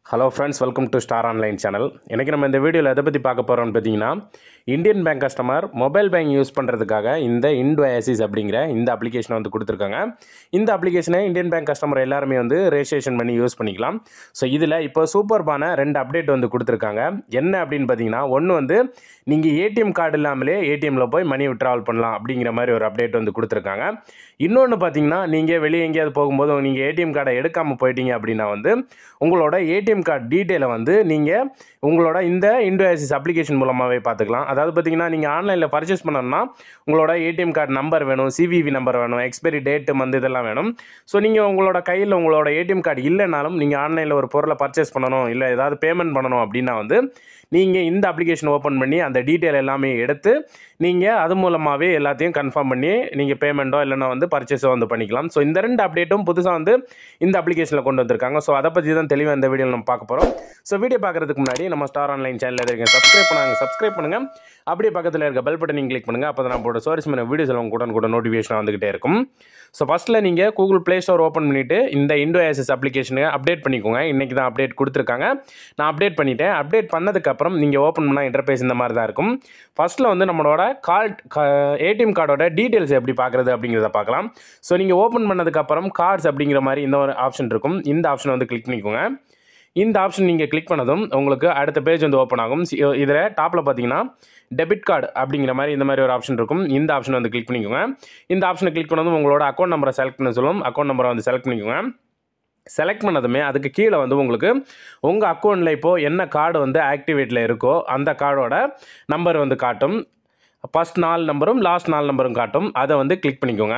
hello friends welcome to Star Online channel இன்றைக்கி நம்ம இந்த வீடியோவில் எதை பற்றி பார்க்க போகிறோம்னு பார்த்தீங்கன்னா Indian Bank customer mobile bank use பண்ணுறதுக்காக இந்த இண்டோ ஆசிஸ் அப்படிங்கிற இந்த அப்ளிகேஷனை வந்து கொடுத்துருக்காங்க இந்த அப்ளிகேஷனை இந்தியன் பேங்க் கஸ்டமர் எல்லாருமே வந்து ரெஜிஸ்ட்ரேஷன் பண்ணி யூஸ் பண்ணிக்கலாம் ஸோ இதில் இப்போ சூப்பர்பான ரெண்டு அப்டேட் வந்து கொடுத்துருக்காங்க என்ன அப்படின்னு பார்த்தீங்கன்னா ஒன்று வந்து நீங்கள் ஏடிஎம் கார்டு இல்லாமலே ஏடிஎம்மில் போய் மணி விட்ராவல் பண்ணலாம் அப்படிங்கிற மாதிரி ஒரு அப்டேட் வந்து கொடுத்துருக்காங்க இன்னொன்று பார்த்தீங்கன்னா நீங்கள் வெளியே எங்கேயாவது போகும்போது நீங்கள் ஏடிஎம் கார்டை எடுக்காமல் போயிட்டீங்க அப்படின்னா வந்து உங்களோட ஏடிஎம் கார்டு டீட்டெயிலை வந்து நீங்கள் உங்களோட இந்த இண்டோ ஆசிஸ் அப்ளிகேஷன் மூலமாகவே பார்த்துக்கலாம் அதாவது பார்த்தீங்கன்னா நீங்கள் ஆன்லைனில் பர்ச்சேஸ் பண்ணணும்னா உங்களோட ஏடிஎம் கார்டு நம்பர் வேணும் சிவிவி நம்பர் வேணும் எக்ஸ்பைரி டேட்டு வந்து இதெல்லாம் வேணும் ஸோ நீங்கள் உங்களோட கையில் உங்களோட ஏடிஎம் கார்டு இல்லைனாலும் நீங்கள் ஆன்லைனில் ஒரு பொருளை பர்ச்சேஸ் பண்ணணும் இல்லை ஏதாவது பேமெண்ட் பண்ணணும் அப்படின்னா வந்து நீங்கள் இந்த அப்ளிகேஷன் ஓப்பன் பண்ணி அந்த டீட்டெயில் எல்லாமே எடுத்து நீங்கள் அது மூலமாகவே எல்லாத்தையும் கன்ஃபார்ம் பண்ணி நீங்கள் பேமெண்ட்டோ இல்லைன்னா வந்து பர்ச்சேஸோ வந்து பண்ணிக்கலாம் ஸோ இந்த ரெண்டு அப்டேட்டும் புதுசாக வந்து இந்த அப்ளிகேஷனில் கொண்டு வந்திருக்காங்க ஸோ அதை பற்றி தான் தெளிவாக இந்த வீடியோவில் நம்ம பார்க்க போகிறோம் ஸோ வீடியோ பார்க்குறதுக்கு முன்னாடி நம்ம ஸ்டார் ஆன்லைன் சேனலில் இருக்கேன் சப்ஸ்கிரைப் பண்ணாங்க சப்ஸ்கிரைப் பண்ணுங்கள் அப்படியே பக்கத்தில் இருக்க பெல் பட்டனையும் கிளிக் பண்ணுங்கள் அப்போ தான் நான் போட சோரிஸ் பண்ண வீடியோஸ் எல்லாம் கூட கூட நோட்டிஃபிகேஷன் வந்துகிட்டே இருக்கும் ஸோ ஃபஸ்ட்டில் நீங்கள் கூகுள் ப்ளே ஸ்டோர் ஓப்பன் பண்ணிவிட்டு இந்த இண்டோ ஆசஸ் அப்ளிகேஷனை அப்டேட் பண்ணிக்கோங்க இன்றைக்கி தான் அப்டேட் கொடுத்துருக்காங்க நான் அப்டேட் பண்ணிட்டேன் அப்டேட் பண்ணதுக்கப்புறம் நீங்கள் ஓப்பன் பண்ணால் இன்டர்பேஸ் இந்த மாதிரி தான் இருக்கும் ஃபஸ்ட்டில் வந்து நம்மளோட கார்டு ஏடிஎம் கார்டோட டீட்டெயில்ஸ் எப்படி பார்க்குறது அப்படிங்கிறத பார்க்கலாம் ஸோ நீங்கள் ஓப்பன் பண்ணதுக்கப்புறம் கார்ட்ஸ் அப்படிங்கிற மாதிரி இந்த ஒரு ஆப்ஷன் இருக்கும் இந்த ஆப்ஷனை வந்து கிளிக் பண்ணிக்கோங்க இந்த ஆப்ஷன் நீங்கள் கிளிக் பண்ணதும் உங்களுக்கு அடுத்த பேஜ் வந்து ஓப்பன் ஆகும் இதில் டாப்பில் பார்த்தீங்கன்னா டெபிட் கார்டு அப்படிங்கிற மாதிரி இந்த மாதிரி ஒரு ஆப்ஷன் இருக்கும் இந்த ஆப்ஷன் வந்து கிளிக் பண்ணிக்கோங்க இந்த ஆப்ஷனை கிளிக் பண்ணதும் உங்களோட அக்கௌண்ட் நம்பரை செலக்ட் பண்ண சொல்லும் அக்கௌண்ட் நம்பரை வந்து செலக்ட் பண்ணிக்கோங்க செலக்ட் பண்ணதுமே அதுக்கு கீழே வந்து உங்களுக்கு உங்கள் அக்கௌண்ட்டில் இப்போது என்ன கார்டு வந்து ஆக்டிவேட்டில் இருக்கோ அந்த கார்டோட நம்பர் வந்து காட்டும் ஃபஸ்ட் நாலு நம்பரும் லாஸ்ட் நாலு நம்பரும் காட்டும் அதை வந்து கிளிக் பண்ணிக்கோங்க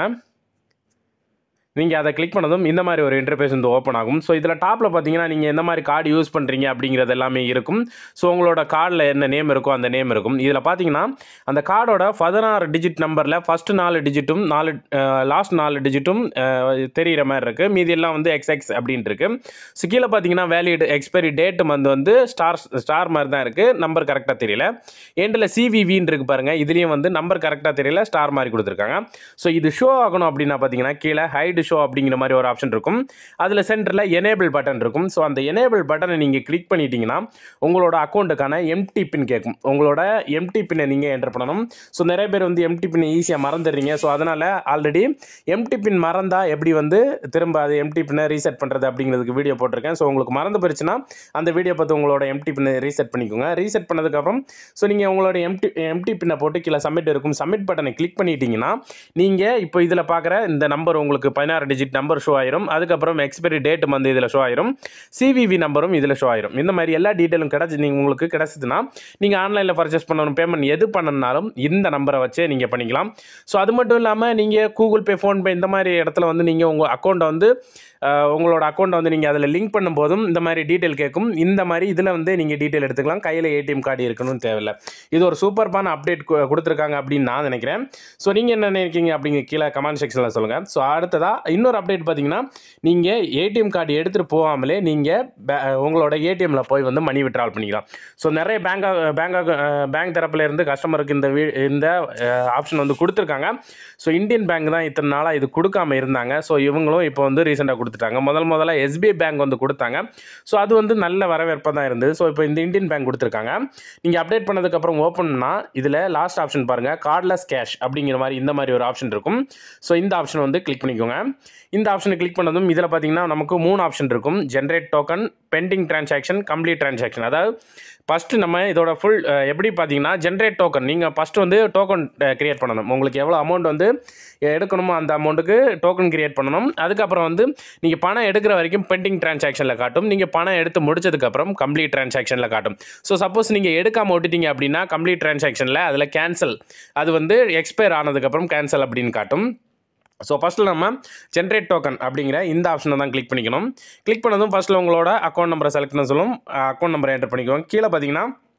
நீங்கள் அதை கிளிக் பண்ணதும் இந்த மாதிரி ஒரு இன்டர்ஃபேஸ் வந்து ஓப்பன் ஆகும் ஸோ இதில் டாப்பில் பார்த்தீங்கன்னா நீங்கள் எந்த மாதிரி கார்டு யூஸ் பண்ணுறீங்க அப்படிங்கிறது எல்லாமே இருக்கும் ஸோ உங்களோட கார்டில் என்ன நேம் இருக்கோ அந்த நேம் இருக்கும் இதில் பார்த்தீங்கன்னா அந்த கார்டோட பதினாறு டிஜிட் நம்பரில் ஃபஸ்ட்டு நாலு டிஜிட்டும் நாலு லாஸ்ட் நாலு டிஜிட்டும் தெரிகிற மாதிரி இருக்குது மீதி எல்லாம் வந்து எக்ஸ் எக்ஸ் அப்படின்ட்டு இருக்கு ஸோ கீழே பார்த்தீங்கன்னா வேலிட் எக்ஸ்பைரி டேட் வந்து வந்து ஸ்டார் ஸ்டார் மாதிரி தான் இருக்குது நம்பர் கரெக்டாக தெரியல எண்டில் சிவிவின்னு இருக்கு பாருங்கள் இதுலேயும் வந்து நம்பர் கரெக்டாக தெரியல ஸ்டார் மாதிரி கொடுத்துருக்காங்க ஸோ இது ஷோ ஆகணும் அப்படின்னா பார்த்தீங்கன்னா கீழே ஹைடு ஷோ அப்படிங்கிற மாதிரி ஒரு ஆப்ஷன் இருக்கும் அதில் சென்டரில் எனேபிள் பட்டன் இருக்கும் ஸோ அந்த எனேபிள் பட்டனை நீங்கள் கிளிக் பண்ணிட்டீங்கன்னா உங்களோட அக்கௌண்ட்டுக்கான எம்டி பின் கேட்கும் உங்களோட எம்டி பின்னை நீங்கள் என்டர் பண்ணணும் ஸோ நிறைய பேர் வந்து எம்டி பின்னை ஈஸியாக மறந்துடுறீங்க ஸோ அதனால் ஆல்ரெடி எம்டி பின் மறந்தால் எப்படி வந்து திரும்ப அது எம்டி பின்னை ரீசெட் பண்ணுறது அப்படிங்கிறதுக்கு வீடியோ போட்டிருக்கேன் ஸோ உங்களுக்கு மறந்து போயிடுச்சுன்னா அந்த வீடியோ பார்த்து உங்களோட எம்டி பின்னை ரீசெட் பண்ணிக்கோங்க ரீசெட் பண்ணதுக்கப்புறம் ஸோ நீங்கள் உங்களோட எம்டி எம்டி பின்னை போட்டு கீழே சப்மிட் இருக்கும் சப்மிட் பட்டனை கிளிக் பண்ணிட்டீங்கன்னா நீங்கள் இப்போ இதில் பார்க்குற இந்த நம்பர் உங்களுக்கு பதினாறு டிஜிட் நம்பர் ஷோ ஆயிரும் அதுக்கப்புறம் எக்ஸ்பைரி டேட் வந்து இதில் ஷோ ஆயிரும் சிவிவி நம்பரும் இதில் ஷோ ஆயிரும் இந்த மாதிரி எல்லா டீட்டெயிலும் கிடச்சி நீங்கள் உங்களுக்கு கிடச்சிதுன்னா நீங்கள் ஆன்லைனில் பர்ச்சேஸ் பண்ணணும் பேமெண்ட் எது பண்ணனாலும் இந்த நம்பரை வச்சே நீங்கள் பண்ணிக்கலாம் ஸோ அது மட்டும் இல்லாமல் நீங்கள் கூகுள் பே ஃபோன்பே இந்த மாதிரி இடத்துல வந்து நீங்கள் உங்கள் அக்கௌண்ட்டை வந்து அஹ், உங்களோட அக்கௌண்ட்டை வந்து நீங்கள் அதில் லிங்க் பண்ணும்போதும் இந்த மாதிரி டீட்டெயில் கேட்கும் இந்த மாதிரி இதில் வந்து நீங்கள் டீட்டெயில் எடுத்துக்கலாம் கையில் ஏடிஎம் கார்டு இருக்கணும்னு தேவையில்லை இது ஒரு சூப்பர்பான அப்டேட் கொடுத்துருக்காங்க அப்படின்னு நான் நினைக்கிறேன் ஸோ நீங்கள் என்ன நினைக்கிறீங்க அப்படிங்க கீழே கமெண்ட் செக்ஷனில் சொல்லுங்கள் ஸோ அடுத்ததாக இன்னொரு அப்டேட் பார்த்தீங்கன்னா நீங்கள் ஏடிஎம் கார்டு எடுத்துகிட்டு போகாமலே நீங்கள் உங்களோட ஏடிஎம்மில் போய் வந்து மணி விட்ரால் பண்ணிக்கலாம் ஸோ நிறைய பேங்க் பேங்க் பேங்க் தரப்புல இருந்து கஸ்டமருக்கு இந்த வீ இந்த ஆப்ஷன் வந்து கொடுத்துருக்காங்க ஸோ இந்தியன் பேங்க் தான் இத்தனை நாளாக இது கொடுக்காம இருந்தாங்க ஸோ இவங்களும் இப்போ வந்து ரீசெண்டாக கொடுத்துட்டாங்க முதல் முதல்ல எஸ்பிஐ பேங்க் வந்து கொடுத்தாங்க ஸோ அது வந்து நல்ல வரவேற்பாக தான் இருந்தது ஸோ இப்போ இந்த இந்தியன் பேங்க் கொடுத்துருக்காங்க நீங்கள் அப்டேட் பண்ணதுக்கப்புறம் ஓப்பன்னா இதில் லாஸ்ட் ஆப்ஷன் பாருங்கள் கார்ட்லெஸ் கேஷ் அப்படிங்கிற மாதிரி இந்த மாதிரி ஒரு ஆப்ஷன் இருக்கும் ஸோ இந்த ஆப்ஷன் வந்து கிளிக் பண்ணிக்கோங்க இந்த ஆப்ஷனை கிளிக் பண்ணதும் இதில் பார்த்தீங்கன்னா நமக்கு மூணு ஆப்ஷன் இருக்கும் generate token pending transaction complete transaction அதாவது ஃபஸ்ட்டு நம்ம இதோட ஃபுல் எப்படி பார்த்தீங்கன்னா ஜென்ரேட் டோக்கன் நீங்கள் ஃபஸ்ட்டு வந்து டோக்கன் கிரியேட் பண்ணணும் உங்களுக்கு எவ்வளோ அமௌண்ட் வந்து எடுக்கணுமோ அந்த அமௌண்ட்டுக்கு டோக்கன் கிரியேட் பண்ணணும் அதுக்கப்புறம் வந்து நீங்கள் பணம் எடுக்கிற வரைக்கும் பெண்டிங் டிரான்சாக்ஷனில் காட்டும் நீங்கள் பணம் எடுத்து முடிச்சதுக்கப்புறம் கம்ப்ளீட் டிரான்சாக்ஷனில் காட்டும் ஸோ சப்போஸ் நீங்கள் எடுக்காமல் விட்டுட்டீங்க அப்படின்னா கம்ப்ளீட் டிரான்சாக்ஷனில் அதில் கேன்சல் அது வந்து எக்ஸ்பயர் ஆனதுக்கப்புறம் கேன்சல் அப்படின்னு காட்டும் ஸோ ஃபஸ்ட்டில் நம்ம ஜென்ரேட் டோக்கன் அப்படிங்கிற இந்த ஆப்ஷனை தான் கிளிக் பண்ணிக்கணும் கிளிக் பண்ணதும் ஃபஸ்ட்டில் உங்களோட அக்கௌண்ட் நம்பரை செலக்ட் பண்ண சொல்லும் அக்கௌண்ட் நம்பரை என்டர் பண்ணிக்கோங்க கீழே பார்த்தீங்கன்னா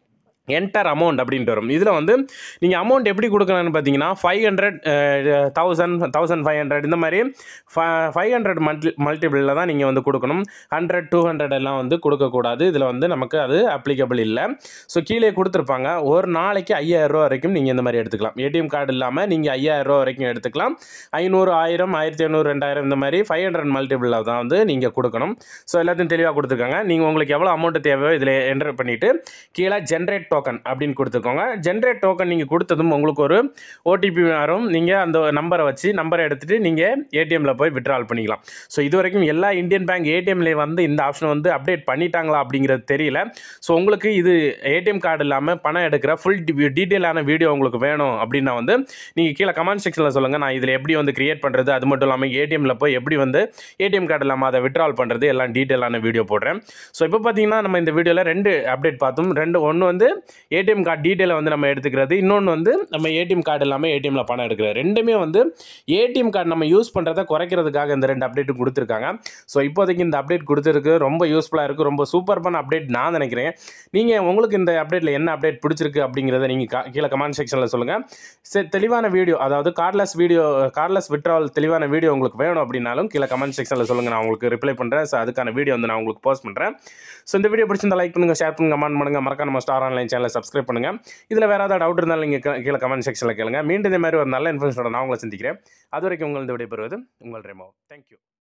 என்டர் அமௌண்ட் அப்படின்ட்டு வரும் இதில் வந்து நீங்கள் அமௌண்ட் எப்படி கொடுக்கலான்னு பார்த்தீங்கன்னா five hundred thousand thousand five hundred இந்த மாதிரி ஃபைவ் ஹண்ட்ரட் மல்டி மல்டிபிளில் தான் நீங்கள் வந்து கொடுக்கணும் ஹண்ட்ரட் டூ ஹண்ட்ரட் எல்லாம் வந்து கொடுக்கக்கூடாது இதில் வந்து நமக்கு அது அப்ளிகபிள் இல்லை ஸோ கீழே கொடுத்துருப்பாங்க ஒரு நாளைக்கு ஐயாயிரம் ரூபா வரைக்கும் நீங்கள் இந்த மாதிரி எடுத்துக்கலாம் ஏடிஎம் கார்டு இல்லாமல் நீங்கள் ஐயாயிரம் ரூபா வரைக்கும் எடுத்துக்கலாம் ஐநூறு ஆயிரம் ஆயிரத்தி ஐநூறு ரெண்டாயிரம் இந்த மாதிரி ஃபைவ் ஹண்ட்ரட் மல்டிபிளில் தான் வந்து நீங்கள் கொடுக்கணும் ஸோ எல்லாத்தையும் தெளிவாக கொடுத்துருக்காங்க நீங்கள் உங்களுக்கு எவ்வளோ அமௌண்ட் தேவையோ இதில் என்டர் பண்ணிவிட்டு கீழே ஜென்ரேட் டோக்கன் அப்படின்னு கொடுத்துக்கோங்க ஜென்ரேட் டோக்கன் நீங்கள் கொடுத்ததும் உங்களுக்கு ஒரு ஓடிபி வரும் நீங்கள் அந்த நம்பரை வச்சு நம்பரை எடுத்துகிட்டு நீங்கள் ஏடிஎம்மில் போய் விட்ரால் பண்ணிக்கலாம் ஸோ இது வரைக்கும் எல்லா இந்தியன் பேங்க் ஏடிஎம்லேயே வந்து இந்த ஆப்ஷன் வந்து அப்டேட் பண்ணிட்டாங்களா அப்படிங்கிறது தெரியல ஸோ உங்களுக்கு இது ஏடிஎம் கார்டு இல்லாமல் பணம் எடுக்கிற ஃபுல் டீட்டெயிலான வீடியோ உங்களுக்கு வேணும் அப்படின்னா வந்து நீங்கள் கீழே கமெண்ட் செக்ஷனில் சொல்லுங்கள் நான் இதில் எப்படி வந்து கிரியேட் பண்ணுறது அது மட்டும் இல்லாமல் ஏடிஎம்மில் போய் எப்படி வந்து ஏடிஎம் கார்டு இல்லாமல் அதை விட்ரால் பண்ணுறது எல்லாம் டீட்டெயிலான வீடியோ போடுறேன் ஸோ இப்போ பார்த்தீங்கன்னா நம்ம இந்த வீடியோவில் ரெண்டு அப்டேட் பார்த்தோம் ரெண்டு ஒன்று வந்து ஏடிஎம் கார்டு டீட்டெயிலை வந்து நம்ம எடுத்துக்கிறது இன்னொன்று வந்து நம்ம ஏடிஎம் கார்டு இல்லாமல் ஏடிஎம்மில் பணம் எடுக்கிறது ரெண்டுமே வந்து ஏடிஎம் கார்டு நம்ம யூஸ் பண்ணுறதை குறைக்கிறதுக்காக இந்த ரெண்டு அப்டேட்டும் கொடுத்துருக்காங்க ஸோ இப்போதைக்கு இந்த அப்டேட் கொடுத்துருக்கு ரொம்ப யூஸ்ஃபுல்லாக இருக்குது ரொம்ப சூப்பர்பான அப்டேட் நான் நினைக்கிறேன் நீங்கள் உங்களுக்கு இந்த அப்டேட்டில் என்ன அப்டேட் பிடிச்சிருக்கு அப்படிங்கிறத நீங்கள் கீழே கமெண்ட் செக்ஷனில் சொல்லுங்கள் சரி தெளிவான வீடியோ அதாவது கார்ட்லெஸ் வீடியோ கார்ட்லெஸ் விட்ரால் தெளிவான வீடியோ உங்களுக்கு வேணும் அப்படின்னாலும் கீழே கமெண்ட் செக்ஷனில் சொல்லுங்கள் நான் உங்களுக்கு ரிப்ளை பண்ணுறேன் ஸோ அதுக்கான வீடியோ வந்து நான் உங்களுக்கு போஸ்ட் பண்ணுறேன் ஸோ இந்த வீடியோ பிடிச்சிருந்தா லைக் பண்ணுங்கள் ஷேர் பண்ணுங்கள் கமெண்ட் பண்ணுங்கள் மறக்காம நம்ம ஸ்டார் ஆன்லைன் சேனலை சப்ஸ்கிரைப் பண்ணுங்கள் இதில் வேறு ஏதாவது டவுட் இருந்தாலும் நீங்கள் கீழே கமெண்ட் செக்ஷனில் கேளுங்க மீண்டும் இதே மாதிரி ஒரு நல்ல இன்ஃபர்மேஷனோட நான் உங்களை சந்திக்கிறேன் அது வரைக்கும் உங்கள் விடைபெறுவது உங்கள் ரெமோ தேங்க்யூ